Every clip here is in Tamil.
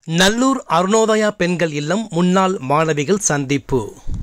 நல்லூர் அருணோதயா பெண்கள் இல்லம் முன்னாள் மாணவிகள் சந்திப்பு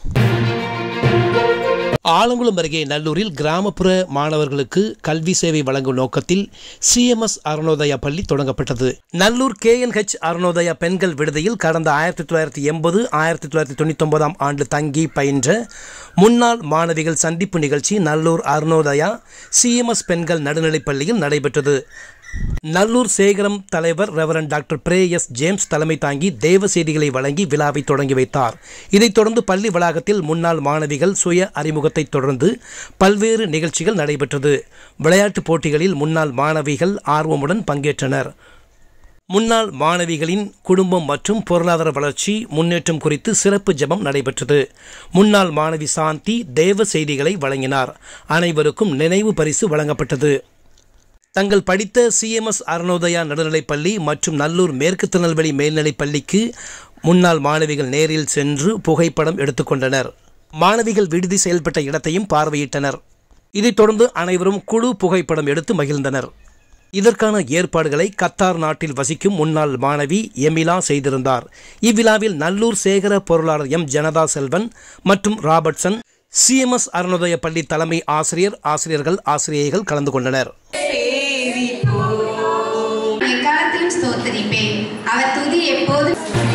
ஆலங்குளம் அருகே நல்லூரில் கிராமப்புற மாணவர்களுக்கு கல்வி சேவை வழங்கும் நோக்கத்தில் சிஎம்எஸ் அருணோதயா பள்ளி தொடங்கப்பட்டது நல்லூர் கேஎன்ஹெச் அருணோதயா பெண்கள் விடுதியில் கடந்த ஆயிரத்தி தொள்ளாயிரத்தி எண்பது ஆயிரத்தி தொள்ளாயிரத்தி தொண்ணூத்தி ஒன்பதாம் ஆண்டு தங்கி பயின்ற முன்னாள் மாணவிகள் சந்திப்பு நிகழ்ச்சி நல்லூர் அருணோதயா சிஎம்எஸ் பெண்கள் நடுநிலைப் பள்ளியில் நடைபெற்றது நல்லூர் சேகரம் தலைவர் ரெவரன் டாக்டர் பிரே எஸ் ஜேம்ஸ் தலைமை தாங்கி தேவ செய்திகளை வழங்கி விழாவை தொடங்கி வைத்தார் இதைத் தொடர்ந்து பள்ளி வளாகத்தில் முன்னாள் மாணவிகள் சுய அறிமுகத்தை தொடர்ந்து பல்வேறு நிகழ்ச்சிகள் நடைபெற்றது விளையாட்டுப் போட்டிகளில் முன்னாள் மாணவிகள் ஆர்வமுடன் பங்கேற்றனர் முன்னாள் மாணவிகளின் குடும்பம் மற்றும் பொருளாதார வளர்ச்சி முன்னேற்றம் குறித்து சிறப்பு ஜெபம் நடைபெற்றது முன்னாள் மாணவி சாந்தி தேவ செய்திகளை வழங்கினார் அனைவருக்கும் நினைவு பரிசு வழங்கப்பட்டது தங்கள் படித்த சிஎம்எஸ் அருணோதயா நடுநிலைப் பள்ளி மற்றும் நல்லூர் மேற்கு திருநெல்வேலி மேல்நிலைப் பள்ளிக்கு முன்னாள் மாணவிகள் நேரில் சென்று புகைப்படம் எடுத்துக்கொண்டனர் மாணவிகள் விடுதி செயல்பட்ட இடத்தையும் பார்வையிட்டனர் இதைத் தொடர்ந்து அனைவரும் குழு புகைப்படம் எடுத்து மகிழ்ந்தனர் இதற்கான ஏற்பாடுகளை கத்தார் நாட்டில் வசிக்கும் முன்னாள் மாணவி எமிலா செய்திருந்தார் இவ்விழாவில் நல்லூர் சேகர பொருளாளர் எம் ஜனதா செல்வன் மற்றும் ராபர்ட்சன் சிஎம்எஸ் அருணோதய பள்ளி தலைமை ஆசிரியர் ஆசிரியர்கள் ஆசிரியைகள் கலந்து கொண்டனர் எக்காலத்திலும் ஸ்தோத்தரிப்பேன் அவர் துதி எப்போதும்